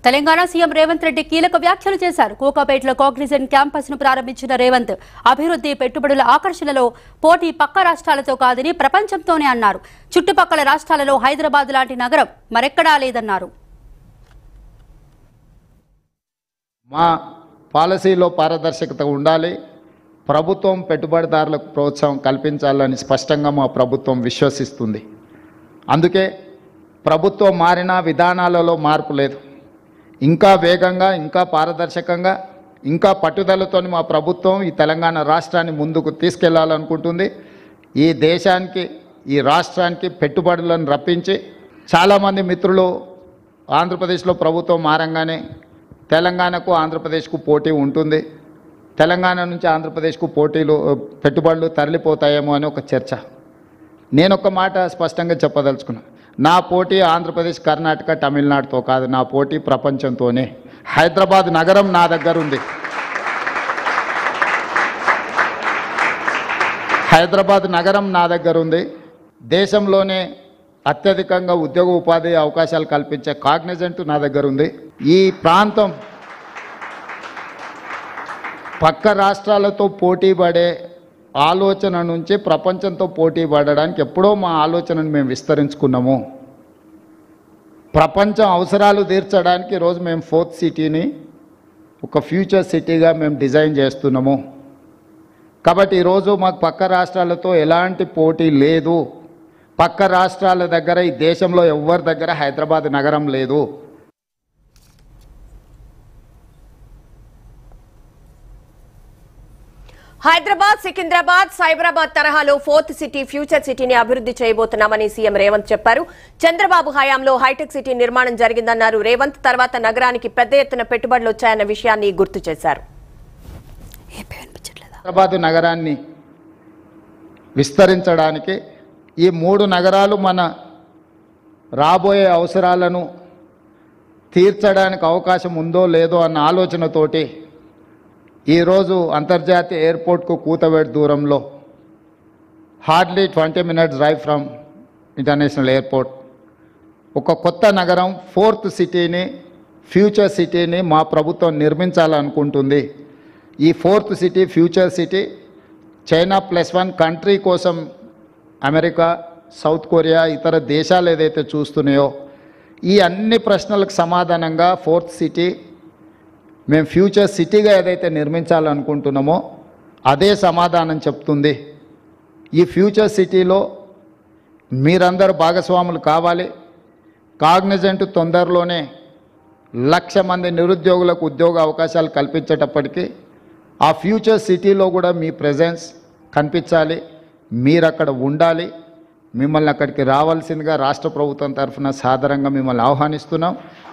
Telangana CM Revanth Reddy కీలక వ్యాఖ్యలు చేశారు కోకాపేటలో కాగ్నిజెంట్ క్యాంపస్ ను ప్రారంభించిన రేవంత్ అభివృద్ధి పెట్టుబడుల ఆకర్షణలో పోటీ పక్క రాష్ట్రాలతో కాదని ప్రపంచంతోనే అన్నారు చుట్టుపక్కల రాష్ట్రాలలో హైదరాబాద్ లాంటి నగరం మరెక్కడా లేదన్నారు మా పాలసీలో పారదర్శకత ఉండాలి ప్రభుత్వం పెట్టుబడిదారులకు ప్రోత్సాహం కల్పించాలని స్పష్టంగా మా ప్రభుత్వం విశ్వసిస్తుంది అందుకే ప్రభుత్వం మారిన విధానాలలో మార్పు లేదు ఇంకా వేగంగా ఇంకా పారదర్శకంగా ఇంకా పట్టుదలతో మా ప్రభుత్వం ఈ తెలంగాణ రాష్ట్రాన్ని ముందుకు తీసుకెళ్లాలనుకుంటుంది ఈ దేశానికి ఈ రాష్ట్రానికి పెట్టుబడులను రప్పించి చాలామంది మిత్రులు ఆంధ్రప్రదేశ్లో ప్రభుత్వం మారంగానే తెలంగాణకు ఆంధ్రప్రదేశ్కు పోటీ ఉంటుంది తెలంగాణ నుంచి ఆంధ్రప్రదేశ్కు పోటీలు పెట్టుబడులు తరలిపోతాయేమో అని ఒక చర్చ నేను ఒక మాట స్పష్టంగా చెప్పదలుచుకున్నా నా పోటీ ఆంధ్రప్రదేశ్ కర్ణాటక తమిళనాడుతో కాదు నా పోటీ ప్రపంచంతోనే హైదరాబాద్ నగరం నా దగ్గర ఉంది హైదరాబాద్ నగరం నా దగ్గర ఉంది దేశంలోనే అత్యధికంగా ఉద్యోగ ఉపాధి అవకాశాలు కల్పించే కాగ్నిజెంట్ నా దగ్గర ఉంది ఈ ప్రాంతం పక్క రాష్ట్రాలతో పోటీ పడే ఆలోచన నుంచి ప్రపంచంతో పోటీ పడడానికి ఎప్పుడో మా ఆలోచనను మేము విస్తరించుకున్నాము ప్రపంచం అవసరాలు తీర్చడానికి ఈరోజు మేము ఫోర్త్ సిటీని ఒక ఫ్యూచర్ సిటీగా మేము డిజైన్ చేస్తున్నాము కాబట్టి ఈరోజు మాకు పక్క రాష్ట్రాలతో ఎలాంటి పోటీ లేదు పక్క రాష్ట్రాల దగ్గర ఈ దేశంలో ఎవరి దగ్గర హైదరాబాద్ నగరం లేదు హైదరాబాద్ సికింద్రాబాద్ సైబరాబాద్ తరహాలో ఫోర్త్ సిటీ ఫ్యూచర్ సిటీని అభివృద్ధి చేయబోతున్నామని సీఎం రేవంత్ చెప్పారు చంద్రబాబు హయాంలో హైటెక్ సిటీ నిర్మాణం జరిగిందన్నారు రేవంత్ తర్వాత నగరానికి పెద్ద ఎత్తున పెట్టుబడులు వచ్చాయన్న విషయాన్ని గుర్తు చేశారు హైదరాబాద్ నగరాన్ని విస్తరించడానికి ఈ మూడు నగరాలు మన రాబోయే అవసరాలను తీర్చడానికి అవకాశం ఉందో లేదో అన్న ఆలోచనతోటి ఈరోజు అంతర్జాతీయ ఎయిర్పోర్ట్కు కూతవేడు దూరంలో hardly twenty minutes drive from international airport ఒక కొత్త నగరం ఫోర్త్ సిటీని ఫ్యూచర్ సిటీని మా ప్రభుత్వం నిర్మించాలనుకుంటుంది ఈ fourth city future city China plus one country కోసం అమెరికా సౌత్ కొరియా ఇతర దేశాలు ఏదైతే చూస్తున్నాయో ఈ అన్ని ప్రశ్నలకు సమాధానంగా ఫోర్త్ సిటీ మేము ఫ్యూచర్ సిటీగా ఏదైతే నిర్మించాలనుకుంటున్నామో అదే సమాధానం చెప్తుంది ఈ ఫ్యూచర్ సిటీలో మీరందరూ భాగస్వాములు కావాలి కాగ్నిజెంట్ తొందరలోనే లక్ష మంది నిరుద్యోగులకు ఉద్యోగ అవకాశాలు కల్పించేటప్పటికీ ఆ ఫ్యూచర్ సిటీలో కూడా మీ ప్రెజెన్స్ కనిపించాలి మీరు అక్కడ ఉండాలి మిమ్మల్ని అక్కడికి రావాల్సిందిగా రాష్ట్ర ప్రభుత్వం తరఫున సాదరంగా మిమ్మల్ని ఆహ్వానిస్తున్నాం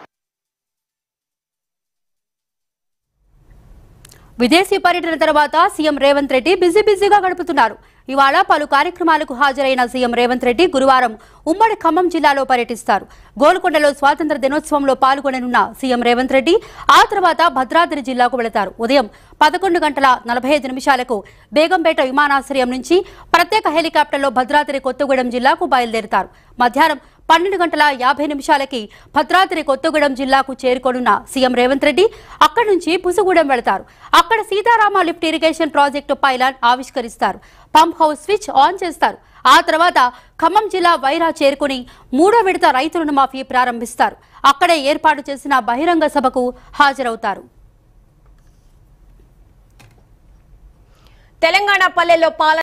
విదేశీ పర్యటన తర్వాత సీఎం రేవంత్ రెడ్డి బిజీ బిజీగా గడుపుతున్నారు ఇవాళ పలు కార్యక్రమాలకు హాజరైన సీఎం రేవంత్ రెడ్డి గురువారం ఉమ్మడి ఖమ్మం జిల్లాలో పర్యటిస్తారు గోల్కొండలో స్వాతంత్ర దినోత్సవంలో పాల్గొననున్న సీఎం రేవంత్ రెడ్డి ఆ తర్వాత భద్రాద్రి జిల్లాకు వెళతారు ఉదయం పదకొండు గంటల నలభై ఐదు నిమిషాలకు బేగంపేట విమానాశ్రయం నుంచి ప్రత్యేక హెలికాప్టర్లో భద్రాద్రి కొత్తగూడెం జిల్లాకు బయలుదేరుతారు మధ్యాహ్నం పన్నెండు గంటల యాభై నిమిషాలకి భద్రాద్రి కొత్తగూడెం జిల్లాకు చేరుకోనున్న సీఎం రేవంత్ రెడ్డి అక్కడి నుంచి పుసుగూడెం వెళతారు అక్కడ Sitarama lift irrigation project pylon ఆవిష్కరిస్తారు పంప్ హౌస్ స్విచ్ ఆన్ చేస్తారు ఆ తర్వాత ఖమ్మం జిల్లా వైరా చేరుకుని మూడో విడత రైతు రుణమాఫీ ప్రారంభిస్తారు అక్కడే ఏర్పాటు చేసిన బహిరంగ సభకు హాజరవుతారు తెలంగాణ పల్లెల్లో పాలన